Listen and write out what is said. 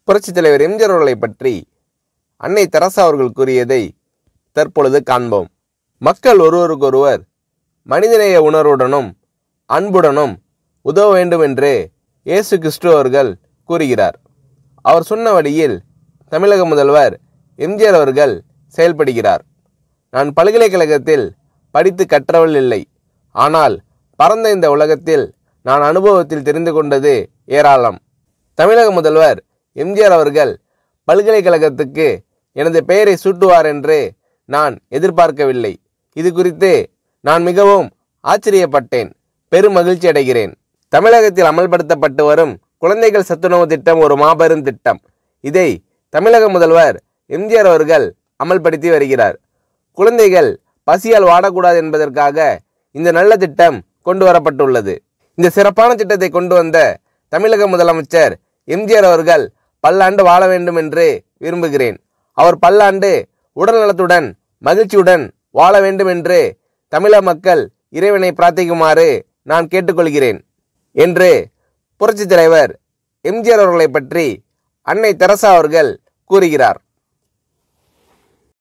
புரட்சித் தலைவர் எம்ஜிஆர் அவர்களை பற்றி அன்னை தெரசா அவர்கள் கூறியதை தற்பொழுது காண்போம் மக்கள் ஒருவருக்கொருவர் மனிதநேய உணர்வுடனும் அன்புடனும் உதவ வேண்டும் என்று இயேசு கிறிஸ்து அவர்கள் கூறுகிறார் அவர் சொன்ன வழியில் தமிழக முதல்வர் எம்ஜிஆர் அவர்கள் செயல்படுகிறார் நான் பல்கலைக்கழகத்தில் படித்து கற்றவள் இல்லை ஆனால் பரந்த இந்த உலகத்தில் நான் அனுபவத்தில் தெரிந்து கொண்டது ஏராளம் தமிழக முதல்வர் எம்ஜிஆர் அவர்கள் பல்கலைக்கழகத்துக்கு எனது பெயரை சூட்டுவார் என்று நான் எதிர்பார்க்கவில்லை இது குறித்து நான் மிகவும் ஆச்சரியப்பட்டேன் பெரும் மகிழ்ச்சி அடைகிறேன் தமிழகத்தில் அமல்படுத்தப்பட்டு வரும் குழந்தைகள் சத்துணவு திட்டம் ஒரு மாபெரும் திட்டம் இதை தமிழக முதல்வர் எம்ஜிஆர் அவர்கள் அமல்படுத்தி வருகிறார் குழந்தைகள் பசியால் வாடக்கூடாது என்பதற்காக இந்த நல்ல திட்டம் கொண்டு வரப்பட்டுள்ளது இந்த சிறப்பான திட்டத்தை கொண்டு வந்த தமிழக முதலமைச்சர் எம்ஜிஆர் அவர்கள் பல்லாண்டு வாழ வேண்டும் என்று விரும்புகிறேன் அவர் பல்லாண்டு உடல் நலத்துடன் மகிழ்ச்சியுடன் வாழ வேண்டும் என்று தமிழக மக்கள் இறைவனை பிரார்த்திக்குமாறு நான் கேட்டுக்கொள்கிறேன் என்று புரட்சித் தலைவர் எம்ஜிஆர் அவர்களை பற்றி அன்னை தெரசா அவர்கள் கூறுகிறார்